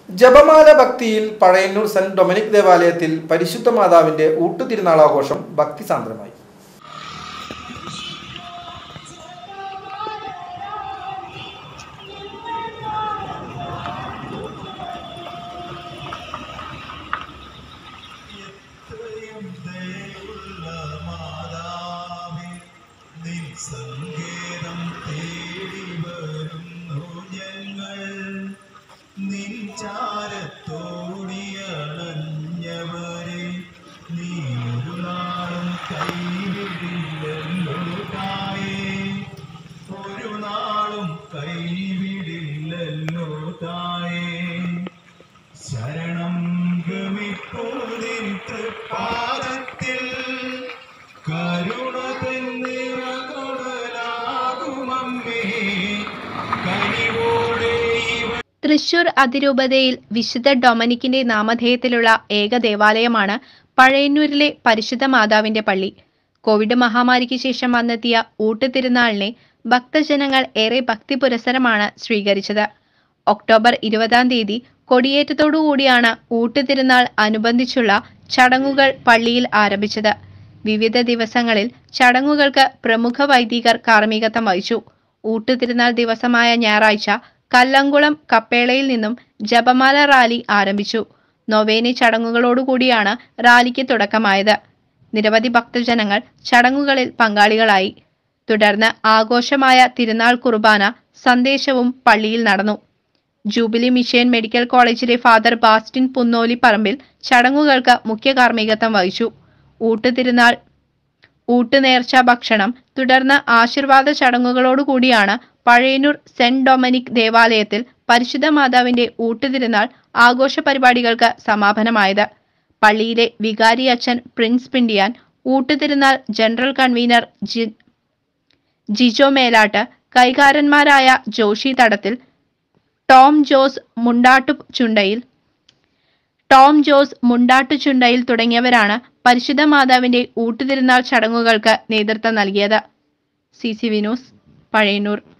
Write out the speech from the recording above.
ജപമാല ഭക്തിയിൽ Pazhayannur saint Dominic ദേവാലയത്തിൽ പരിശുദ്ധ മാതാവിന്റെ ഊട്ടുതിരുനാളാഘോഷം ഭക്തിസാന്ദ്രമായി എത്രയും ദയുള്ള മാതാവേ, നിൻ സങ്കേതം തേടി വരുന്നു ഞങ്ങൾ നിൻ ചാരത്തോടിയണഞ്ഞവരെ നീ ഒരു നാളും കൈവിടില്ലല്ലോ തായേ ഒരു നാളും കൈവിടില്ലല്ലോ തായേ ശരണം ഗമിപ്പോതിൻ തൃപ്പാദത്തിൽ കരുണ തെന്നിറകൊടലാകുമമ്മേ കനിവോടെ ഇവ തൃശൂർ അതിരൂപതയിൽ വിശുദ്ധ ഡൊമനിക്കിന്റെ നാമധേയത്തിലുള്ള ഏക ദേവാലയമാണ് പഴയന്നൂരിലെ പരിശുദ്ധ മാതാവിന്റെ പള്ളി കോവിഡ് മഹാമാരിക്ക് ശേഷം വന്നെത്തിയ ഊട്ടുതിരുനാളിനെ ഭക്തജനങ്ങൾ ഏറെ ഭക്തി പുരസരമാണ് സ്വീകരിച്ചത് ഒക്ടോബർ ഇരുപതാം തീയതി കൊടിയേറ്റത്തോടുകൂടിയാണ് ഊട്ടുതിരുനാൾ അനുബന്ധിച്ചുള്ള ചടങ്ങുകൾ പള്ളിയിൽ ആരംഭിച്ചത് വിവിധ ദിവസങ്ങളിൽ ചടങ്ങുകൾക്ക് പ്രമുഖ വൈദികർ കാർമ്മികത്വം വഹിച്ചു ഊട്ടുതിരുനാൾ ദിവസമായ ഞായറാഴ്ച കല്ലംകുളം കപ്പേളയിൽ നിന്നും ജപമാല റാലി ആരംഭിച്ചു നൊവേനി ചടങ്ങുകളോടുകൂടിയാണ് റാലിക്ക് തുടക്കമായത് നിരവധി ഭക്തജനങ്ങൾ ചടങ്ങുകളിൽ പങ്കാളികളായി തുടർന്ന് ആഘോഷമായ തിരുനാൾ കുർബാന സന്ദേശവും പള്ളിയിൽ നടന്നു jubilee mission medical college father Bastin Punnoli Parambil ചടങ്ങുകൾക്ക് മുഖ്യ കാർമ്മികത്വം വഹിച്ചു ഊട്ടുതിരുനാൾ ഊട്ടുനേർച്ച ഭക്ഷണം തുടർന്ന് ആശീർവാദ ചടങ്ങുകളോടുകൂടിയാണ് പഴയന്നൂർ സെന്റ് ഡൊമിനിക് ദേവാലയത്തിൽ പരിശുദ്ധ മാതാവിന്റെ ഊട്ടുതിരുനാൾ ആഘോഷ പരിപാടികൾക്ക് സമാപനമായത് പള്ളിയിലെ വികാരി അച്ഛൻ പ്രിൻസ് പിണ്ടിയാൻ ഊട്ടുതിരുനാൾ general convener G Jijo Melattu കൈകാരന്മാരായ ജോഷി തടത്തിൽ ടോം ജോസ് മുണ്ടാട്ടു ചുണ്ടയിൽ ടോം ജോസ് മുണ്ടാട്ടു ചുണ്ടയിൽ തുടങ്ങിയവരാണ് പരിശുദ്ധ മാതാവിന്റെ ഊട്ടുതിരുനാൾ ചടങ്ങുകൾക്ക് നേതൃത്വം നൽകിയത് സി സി വിനൂസ് പഴയന്നൂർ